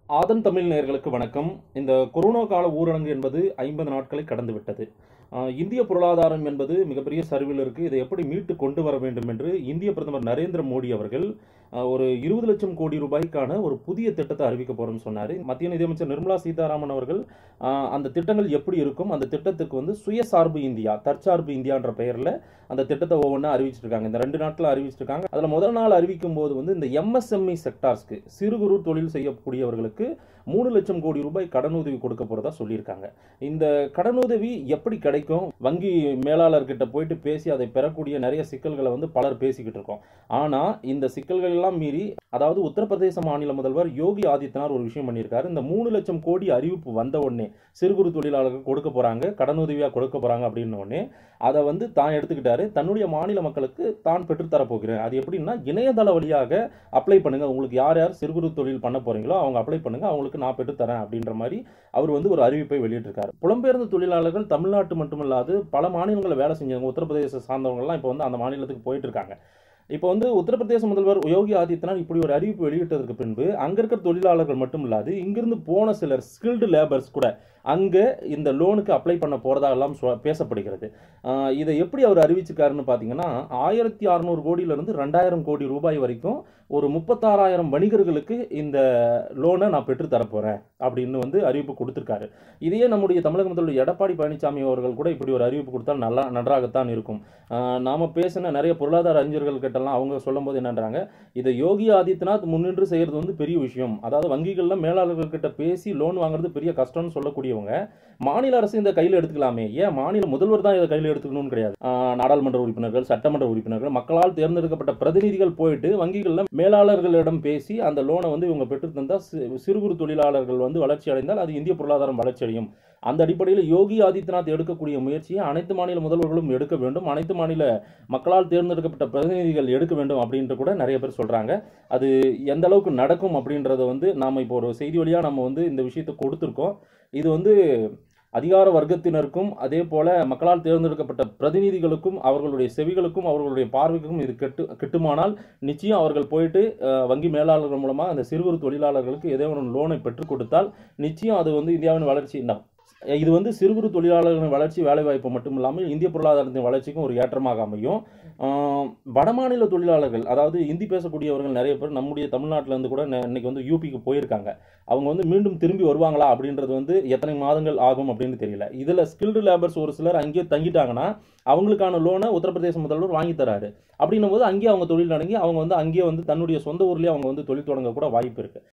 ஆதன் தமிழ் நேயர்களுக்கு வணக்கம் இந்த கொரோனா கால ஊரடங்கு என்பது ஐம்பது நாட்களை கடந்து விட்டது ஆஹ் இந்திய பொருளாதாரம் என்பது மிகப்பெரிய சரிவில் இருக்கு இதை எப்படி மீட்டு கொண்டு வர வேண்டும் என்று இந்திய பிரதமர் நரேந்திர மோடி அவர்கள் ஆஹ் ஒரு இருபது லட்சம் கோடி ரூபாய்க்கான ஒரு புதிய திட்டத்தை அறிவிக்க போறோம்னு சொன்னார் மத்திய நிதியமைச்சர் நிர்மலா சீதாராமன் அவர்கள் ஆஹ் அந்த திட்டங்கள் எப்படி இருக்கும் அந்த திட்டத்துக்கு வந்து சுயசார்பு இந்தியா தற்சார்பு இந்தியான்ற பெயரில் அந்த திட்டத்தை ஒவ்வொன்றா அறிவிச்சிருக்காங்க இந்த ரெண்டு நாட்கள் அறிவிச்சிருக்காங்க அதில் முதல் நாள் அறிவிக்கும் போது வந்து இந்த எம்எஸ்எம்இ செக்டார்ஸ்க்கு சிறு குறு தொழில் செய்யக்கூடியவர்களுக்கு மூணு லட்சம் கோடி ரூபாய் கடனுதவி கொடுக்க போறதா சொல்லியிருக்காங்க இந்த கடனுதவி எப்படி கிடைக்கும் வங்கி மேலாளர்கிட்ட போயிட்டு பேசி அதை பெறக்கூடிய நிறைய சிக்கல்களை வந்து பலர் பேசிக்கிட்டு இருக்கோம் ஆனா இந்த சிக்கல்கள் எல்லாம் மீறி அதாவது உத்தரப்பிரதேச மாநில முதல்வர் யோகி ஆதித்யநாத் ஒரு விஷயம் பண்ணியிருக்காரு இந்த மூணு லட்சம் கோடி அறிவிப்பு வந்த உடனே சிறு குறு தொழிலாளர்கள் கொடுக்க போறாங்க கடனுதவியா கொடுக்க போறாங்க அப்படின்னு உடனே அதை வந்து தான் எடுத்துக்கிட்டாரு தன்னுடைய மாநில மக்களுக்கு தான் பெற்றுத்தர போகிறேன் அது எப்படின்னா இணையதள வழியாக அப்ளை பண்ணுங்க உங்களுக்கு யார் யார் சிறு குறு தொழில் பண்ண போறீங்களோ அவங்க அப்ளை பண்ணுங்க அவங்களுக்கு நான் பெற்றுத்தரேன் அப்படின்ற மாதிரி அவர் வந்து ஒரு அறிவிப்பை வெளியிட்டிருக்காரு புலம்பெயர்ந்த தொழிலாளர்கள் தமிழ்நாட்டு மட்டுமல்லாது பல மாநிலங்களில் வேலை செஞ்சவங்க உத்தரப்பிரதேச சார்ந்தவங்கலாம் இப்போ வந்து அந்த மாநிலத்துக்கு போயிட்டு இருக்காங்க இப்போ வந்து உத்தரப்பிரதேச முதல்வர் யோகி ஆதித்யநாத் இப்படி ஒரு அறிவிப்பு வெளியிட்டதற்கு பின்பு அங்க இருக்கிற தொழிலாளர்கள் மட்டும் இல்லாது இங்கிருந்து போன சிலர் ஸ்கில்டு லேபர்ஸ் கூட அங்கே இந்த லோனுக்கு அப்ளை பண்ண போகிறதாகலாம் சொ பேசப்படுகிறது ஆஹ் இதை எப்படி அவர் அறிவிச்சிருக்காருன்னு பார்த்தீங்கன்னா ஆயிரத்தி அறநூறு கோடியிலிருந்து ரெண்டாயிரம் கோடி ரூபாய் வரைக்கும் ஒரு முப்பத்தாறாயிரம் வணிகர்களுக்கு இந்த லோனை நான் பெற்றுத் தரப்போகிறேன் அப்படின்னு வந்து அறிவிப்பு கொடுத்துருக்காரு இதையே நம்முடைய தமிழக முதல்வர் எடப்பாடி பழனிசாமி அவர்கள் கூட இப்படி ஒரு அறிவிப்பு கொடுத்தால் நல்லா நன்றாகத்தான் இருக்கும் ஆஹ் நாம பேசின நிறைய பொருளாதார அறிஞர்கள் கிட்டலாம் அவங்க சொல்லும்போது என்னன்றாங்க இதை யோகி ஆதித்யநாத் முன்னின்று செய்கிறது வந்து பெரிய விஷயம் அதாவது வங்கிகள்ல மேலாளர்கள் கிட்ட பேசி லோன் வாங்குறது பெரிய கஷ்டம்னு சொல்லக்கூடியவங்க மாநில அரசு இந்த கையில் எடுத்துக்கலாமே ஏன் மாநில முதல்வர் தான் இதை கையில் எடுத்துக்கணும்னு கிடையாது ஆஹ் நாடாளுமன்ற உறுப்பினர்கள் சட்டமன்ற உறுப்பினர்கள் மக்களால் தேர்ந்தெடுக்கப்பட்ட பிரதிநிதிகள் போயிட்டு வங்கிகளில் மேலாளர்களிடம் பேசி அந்த லோனை வந்து இவங்க பெற்று தந்தால் சிறு குறு தொழிலாளர்கள் வந்து வளர்ச்சி அடைந்தால் அது இந்திய பொருளாதாரம் வளர்ச்சி அடையும் அந்த அடிப்படையில் யோகி ஆதித்யநாத் எடுக்கக்கூடிய முயற்சியை அனைத்து மாநில முதல்வர்களும் எடுக்க வேண்டும் அனைத்து மாநில மக்களால் தேர்ந்தெடுக்கப்பட்ட பிரதிநிதிகள் எடுக்க வேண்டும் அப்படின்ட்டு கூட நிறைய பேர் சொல்றாங்க அது எந்த அளவுக்கு நடக்கும் அப்படின்றத வந்து நாம இப்போ ஒரு செய்தி வழியா நம்ம வந்து இந்த விஷயத்தை கொடுத்துருக்கோம் இது வந்து அதிகார வர்க்கத்தினருக்கும் அதே போல மக்களால் தேர்ந்தெடுக்கப்பட்ட பிரதிநிதிகளுக்கும் அவர்களுடைய செவிகளுக்கும் அவர்களுடைய பார்வைக்கும் இது கெட்டு கிட்டுமானால் நிச்சயம் அவர்கள் போயிட்டு அஹ், வங்கி மேலாளர்கள் மூலமா அந்த சிறு குறு தொழிலாளர்களுக்கு ஏதோ ஒரு லோனை பெற்றுக் கொடுத்தால் நிச்சயம் அது வந்து இந்தியாவின் வளர்ச்சி ந- இது வந்து சிறு குறு தொழிலாளர்களின் வளர்ச்சி வேலைவாய்ப்பு மட்டும் இல்லாமல் இந்திய பொருளாதாரத்தின் வளர்ச்சிக்கும் ஒரு ஏற்றமாக அமையும் ஆஹ் வடமாநில தொழிலாளர்கள் அதாவது இந்தி பேசக்கூடியவர்கள் நிறைய பேர் நம்முடைய தமிழ்நாட்டில இருந்து கூட நெ- இன்னைக்கு வந்து யூபிக்கு போயிருக்காங்க அவங்க வந்து மீண்டும் திரும்பி வருவாங்களா அப்படின்றது வந்து எத்தனை மாதங்கள் ஆகும் அப்படின்னு தெரியல இதுல ஸ்கில்டு லேபர்ஸ் ஒரு சிலர் அங்கேயே தங்கிட்டாங்கன்னா அவங்களுக்கான லோனை உத்தரப்பிரதேச முதல்வர் வாங்கி தராரு அப்படின்னும் போது அங்கேயே அவங்க தொழில் தொடங்கி அவங்க வந்து அங்கேயே வந்து தன்னுடைய சொந்த ஊர்லயே அவங்க வந்து தொழில் தொடங்க கூட வாய்ப்பு இருக்கு